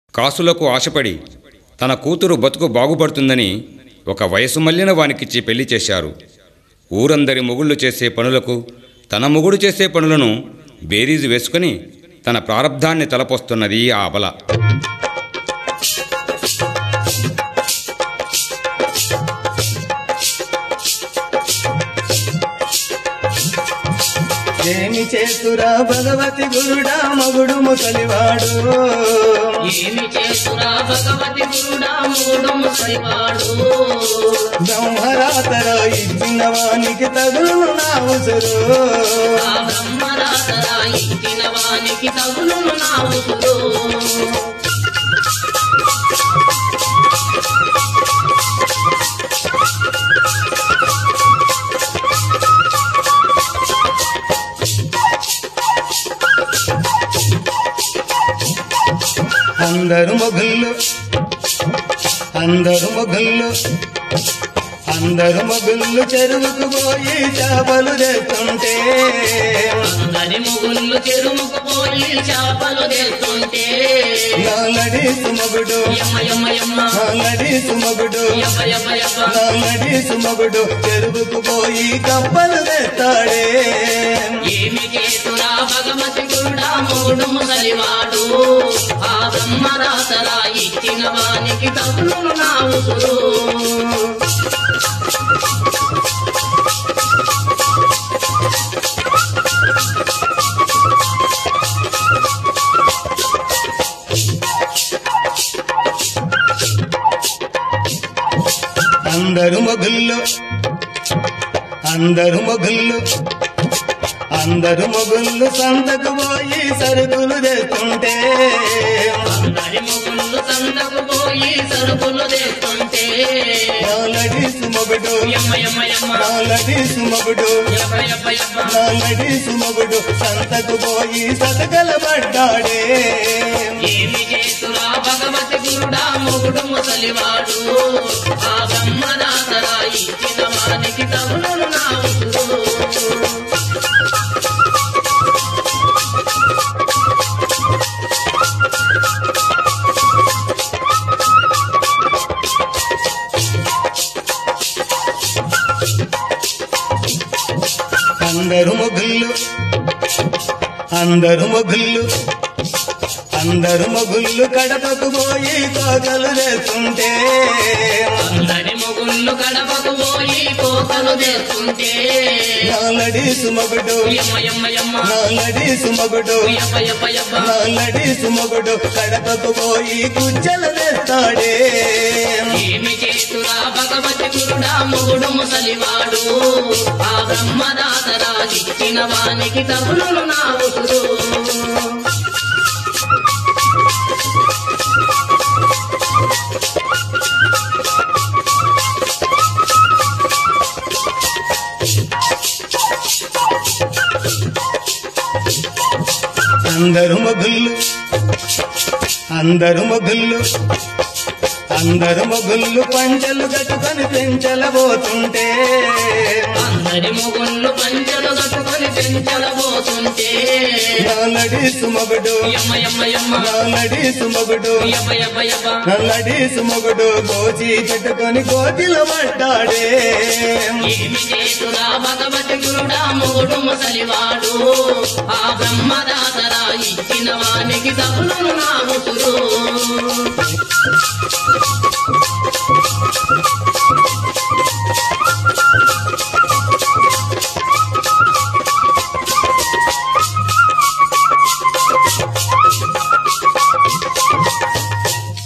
కాసులకు ఆశపడి తన కూతురు బతుకు బాగుపడుతుందని ఒక వయసు మళ్ళిన వానికిచ్చి పెళ్లి చేశారు ఊరందరి మొగుళ్ళు చేసే పనులకు తన మొగుడు చేసే పనులను బేరీజు వేసుకుని తన ప్రారంధాన్ని తలపోస్తున్నది ఆ అబల ఏమి చేస్తురా భగవతి గురుడా మగుడు ముసలివాడు ఏమి చేసురా భగవతి గురుడా మూడు ముసలివాడు బ్రహ్మరాతర ఇచ్చిన వానికి తగులు నా ఉసురు ఆ బ్రహ్మరాతరా ఇచ్చిన వానికి తగులు నా ఉసురు అందరు మొగుళ్ళు అందరు మొగుళ్ళు అందరు మొగుళ్ళు చెరువుకు పోయి చేపలు తెస్తుంటే అందరి మొగుళ్ళు చెరువుకు పోయి చేపలు తెస్తుంటే నాలడీసు మొగుడు యమ్మ యమ్మ యమ్మ నాలడీసు మొగుడు యబ్బ యబ్బ యబ్బ నాలడీసు మొగుడు చెరువుకు పోయి కప్పలు తెస్తాడే ఏమి చేసురా భగవతి గురుడా మూడు ముసలివాడు ఆ బ్రహ్మరాతరా ఇచ్చిన వానికి తగులు నా ఉసురు అందరు మొగుళ్ళు అందరు మొగుళ్ళు అందరు మొగుళ్ళు సంతకు పోయి సరుకులు తెస్తుంటే అందరి మొగుళ్ళు సందకు పోయి సరుకులు తెస్తుంటే నాలడీసు మొగుడు యమ్మ యమ్మ యమ్మ నాలడీసు మొగుడు యబ్బ యబ్బ యబ్బ నాలడీసు మొగుడు సంతకు పోయి సతకల పడ్డాడే ఏమి చేసురా భగవతి గురుడా మొగుడు ముసలివాడు ఆ బ్రహ్మదాసరా ఇచ్చిన వానికి తగులు నా ఉసురు అందరు మొగుళ్ళు అందరు మొగుళ్ళు అందరు మొగుళ్ళు కడపకు పోయి కోకలు తెస్తుంటే అందరి మొగుళ్ళు గడపకు పోయి కోకలు తెస్తుంటే నాలడీసు మొగుడు యమ్మ యమ్మ యమ్మ నాలడీసు మొగుడు యబ్బ యబ్బ యబ్బ నాలడీసు మొగుడు కడపకు పోయి కుచ్చలు తెస్తాడే ఏమి చేసురా భగవతి గురుడా మొగుడు ముసలివాడు ఆ బ్రహ్మదాసరా ఇచ్చిన వానికి తగులు నా ఉసురు అందరు మొగుళ్ళు అందరు మొగుళ్ళు అందరు మొగుళ్ళు పంచలు కట్టుకొని పెంచలబోతుంటే అందరి మొగుళ్ళు పంచలు కట్టుకొని పెంచలబోతుంటే నాలడీసు మొగుడు యమ్మ యమ్మ యమ్మ నాలడీసు మొగుడు యబ్బ యబ్బ యబ్బ నల్లడీసు మొగుడు గోచి పెట్టుకొని కోటిలో పడ్డాడే ఏమి చేసురా భగవతి గురుడా మొగుడు ముసలివాడు ఆ బ్రహ్మదాసరా ఇచ్చిన వానికి తగులు నా ఉసురు